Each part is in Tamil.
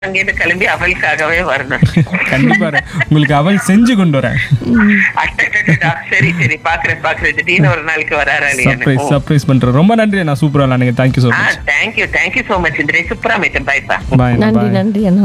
அங்கிருந்து கிளம்பி அவளுக்காகவே வரணும் கண்டிப்பா வரேன். உங்களுக்கு அவள் செஞ்சு கொண்டு வரேன் அட்டட்டட்டா, சரி சரி பாக்குறேன் பாக்குறேன் திடீர்னு ஒரு நாளைக்கு வராரா சர்ப்ரைஸ் சர்ப்ரைஸ் பண்றேன் ரொம்ப நன்றி நான் சூப்பரா விளாண்டுங்க thank you so ah much thank you thank you so much இந்திரே சூப்பரா மேட்டம் பாய்ப்பா பாய் நன்றி பாய் நன்றி அண்ணா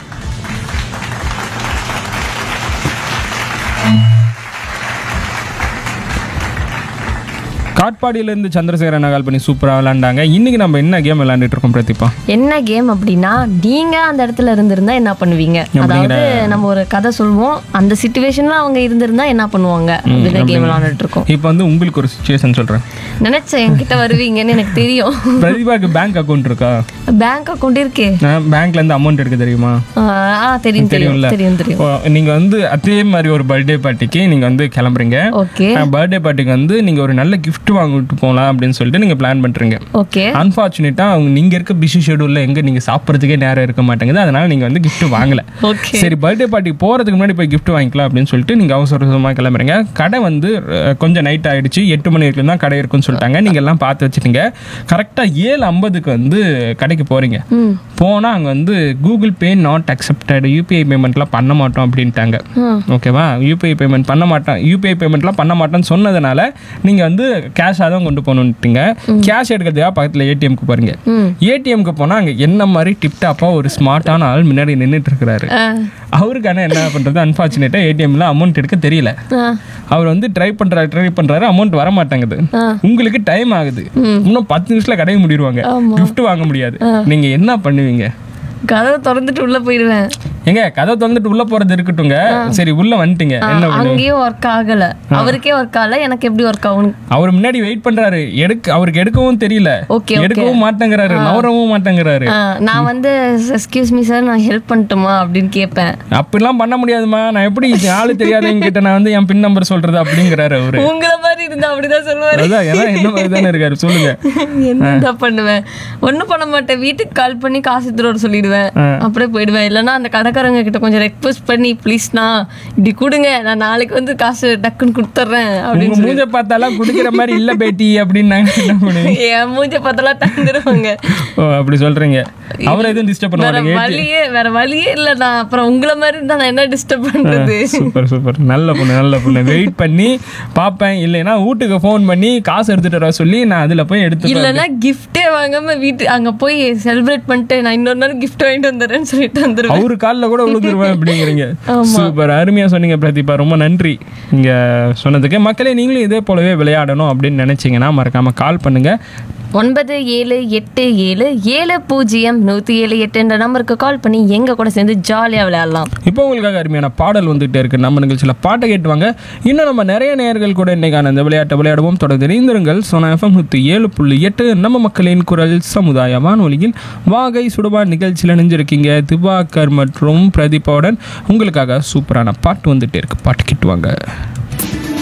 காட்பாடியிலேருந்து சந்திரசேகரன் கால் பண்ணி சூப்பராக விளாண்டாங்க இன்னைக்கு நம்ம என்ன கேம் விளாண்டுட்டு இருக்கோம் பிரதீபா என்ன கேம் அப்படின்னா நீங்க அந்த இடத்துல இருந்திருந்தா என்ன பண்ணுவீங்க அதாவது நம்ம ஒரு கதை சொல்லுவோம் அந்த சுச்சுவேஷன்ல அவங்க இருந்திருந்தா என்ன பண்ணுவாங்க அப்படின்னு கேம் விளையாண்டுட்டு இருக்கோம் இப்போ வந்து உங்களுக்கு ஒரு சுச்சுவேஷன் சொல்றேன் நினைச்சேன் என்கிட்ட வருவீங்கன்னு எனக்கு தெரியும் பிரதீபாக்கு பேங்க் அக்கௌண்ட் இருக்கா பேங்க் அக்கௌண்ட் இருக்கே நான் பேங்க்ல இருந்து அமௌண்ட் எடுக்க தெரியுமா ஆ ஆ, தெரியும் தெரியும் தெரியும்ல தெரியும் தெரியும் ஓ, நீங்க வந்து அதே மாதிரி ஒரு பர்த்டே பார்ட்டிக்கு நீங்க வந்து கிளம்புறீங்க ஓகே பர்த்டே பார்ட்டிக்கு வந்து நீங்க ஒரு நல்ல gift வாங்கிட்டு போகலாம் அப்படின்னு சொல்லிட்டு நீங்க பிளான் பண்றீங்க ஓகே அன்பார்ச்சுனேட்டா அவங்க நீங்க இருக்க பிஸி ஷெடியூல்ல எங்க நீங்க சாப்பிட்றதுக்கே நேரம் இருக்க மாட்டேங்குது அதனால நீங்க வந்து gift வாங்கல ஓகே சரி பர்த்டே பார்ட்டிக்கு போறதுக்கு முன்னாடி போய் gift வாங்கிக்கலாம் அப்படின்னு சொல்லிட்டு நீங்க அவசர அவசரமா கிளம்புறீங்க கடை வந்து அஹ், கொஞ்சம் நைட் ஆயிடுச்சு எட்டு மணி வரைக்கும் தான் கடை இருக்குன்னு சொல்லிட்டாங்க நீங்க எல்லாம் பார்த்து வச்சுட்டீங்க கரெக்டா ஏழு ஐம்பதுக்கு வந்து கடைக்கு போறீங்க ம் போனா அங்க வந்து Google Pay not accepted UPI பேமெண்ட்லாம் பண்ண மாட்டோம் அப்படின்ட்டாங்க ம் ஓகேவா யூபிஐ பேமெண்ட் பண்ண மாட்டோம் யூபிஐ பேமெண்ட்லாம் பண்ண மாட்டோம்னு சொன்னதுனால நீங்கள் வந்து கேஷாக தான் கொண்டு போகணுன்ட்டீங்க கேஷ் எடுக்கிறதுக்காக பக்கத்தில் ஏடிஎம்க்கு போகிறீங்க ம் ஏடிஎம்க்கு போனால் அங்கே என்ன மாதிரி டிப்டாப்பாக ஒரு ஸ்மார்ட்டான ஆள் முன்னாடி நின்றுட்டு இருக்கிறாரு ஆ அவருக்கான என்ன பண்ணுறது அன்ஃபார்ச்சுனேட்டாக ஏடிஎம்ல அமௌண்ட் எடுக்க தெரியல ஆ அவர் வந்து ட்ரை பண்ணுறாரு ட்ரை பண்ணுறாரு அமௌண்ட் வர மாட்டேங்குது ஆ. உங்களுக்கு டைம் ஆகுது இன்னும் பத்து நிமிஷத்தில் கடையை முடிடுவாங்க ஆமா. gift வாங்க முடியாது நீங்கள் என்ன பண்ணுவீங்க கதவை திறந்துட்டு உள்ள போயிடுவேன் ஏங்க கதை திறந்துட்டு உள்ள போறது இருக்கட்டுங்க சரி உள்ள வந்துட்டீங்க என்ன பண்ணுவீங்க அங்கேயும் ஒர்க் ஆகல அவருக்கே ஒர்க் ஆகல எனக்கு எப்படி ஒர்க் ஆகும் அவர் முன்னாடி வெயிட் பண்றாரு எடுக்க அவருக்கு எடுக்கவும் தெரியல ஓகே எடுக்கவும் மாட்டேங்கிறாரு நவரவும் மாட்டேங்கிறாரு ஆ, நான் வந்து எக்ஸ்கியூஸ் மீ சார் நான் ஹெல்ப் பண்ணட்டுமா அப்படின்னு கேட்பேன் அப்படிலாம் பண்ண முடியாதுமா நான் எப்படி ஆளு தெரியாதவங்க கிட்ட நான் வந்து என் பின் நம்பர் சொல்றது அப்படிங்கிறாரு அவரு உங்களை மாதிரி இருந்தா அப்படிதான் சொல்லுவாரு அதான் ஏன்னா என்ன மாதிரி தானே இருக்காரு சொல்லுங்க என்ன பண்ணுவேன் ஒண்ணும் பண்ண மாட்டேன் வீட்டுக்கு கால் பண்ணி காசு எடுத்துட்டு வர சொல்லிடுவேன் அப்படியே போயிடுவேன் இல்லைன்னா அந்த கடைக்காரங்க கிட்ட கொஞ்சம் ரெக்வஸ்ட் பண்ணி ப்ளீஸ்ண்ணா இப்படி கொடுங்க நான் நாளைக்கு வந்து காசு டக்குன்னு கொடுத்துட்றேன் உங்க அப்படின்னு மூஞ்ச பார்த்தாலாம் குடிக்கிற மாதிரி இல்ல பேட்டி அப்படின்னாங்க என்ன பண்ணுவீங்க என் மூஞ்ச பார்த்தெல்லாம் தந்துடுவாங்க ஓ அப்படி சொல்றீங்க அவரை எதுவும் டிஸ்டர்ப் பண்ண வேற மாட்டேங்க வழியே வேற வழியே இல்ல நான் அப்புறம் உங்களை மாதிரி இருந்தா நான் என்ன டிஸ்டர்ப் பண்றது சூப்பர் சூப்பர் நல்ல பொண்ணு நல்ல பொண்ணு வெயிட் பண்ணி பார்ப்பேன் இல்லைன்னா வீட்டுக்கு ஃபோன் பண்ணி காசு எடுத்துட்டு வர சொல்லி நான் அதுல போய் எடுத்து இல்லைன்னா கிஃப்டே வாங்காம வீட்டு அங்க போய் செலிப்ரேட் பண்ணிட்டு நான் இன்னொரு நாள் கிஃப்ட் வாங்கிட்டு வந்துடுறேன்னு சொல்லிட்டு வந்துருவேன் அவரு காலில் கூட விழுந்துருவேன் அப்படிங்கிறீங்க சூப்பர் அருமையா சொன்னீங்க பிரதீபா ரொம்ப நன்றி இங்க சொன்னதுக்கு மக்களே நீங்களும் இதே போலவே விளையாடணும் அப்படின்னு நினைச்சீங்கன்னா மறக்காம கால் பண்ணுங்க ஒன்பது ஏழு எட்டு ஏழு ஏழு பூஜ்ஜியம் நூற்றி ஏழு எட்டுன்ற நம்பருக்கு கால் பண்ணி எங்க கூட சேர்ந்து ஜாலியாக விளையாடலாம் இப்போ உங்களுக்காக அருமையான பாடல் வந்துகிட்டே இருக்கு நம்ம நிகழ்ச்சியில் பாட்டை கேட்டுவாங்க இன்னும் நம்ம நிறைய நேயர்கள் கூட இன்னைக்கான இந்த விளையாட்டை விளையாடுவோம் தொடர்ந்து இணைந்திருங்கள் சோனா எஃப்எம் நூற்றி ஏழு புள்ளி எட்டு நம்ம மக்களின் குரல் சமுதாய வானொலியில் வாகை சுடுபா நிகழ்ச்சியில் இணைஞ்சிருக்கீங்க திவாகர் மற்றும் பிரதீபாவுடன் உங்களுக்காக சூப்பரான பாட்டு வந்துட்டே இருக்கு பாட்டு கேட்டுவாங்க